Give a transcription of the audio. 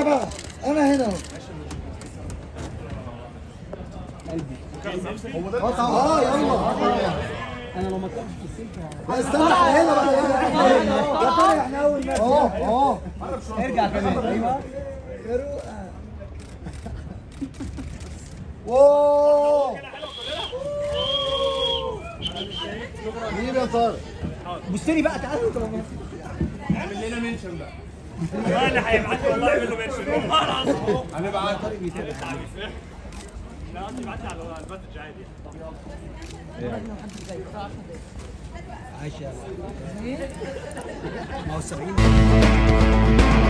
اسمع بقى انا هنا اهو اه يلا انا لو ما كنتش في السلك استنى احنا هنا بقى يا ترى احنا اول ناس اه اه ارجع كمان ايوه واو مين يا طارق بص لي بقى تعالى اعمل لنا منشن بقى والله اللي هيبعت لي والله يعمل له منشن والله العظيم هنبعت لا قصدي ابعت لي على المسج عادي عايش يا ما هو 70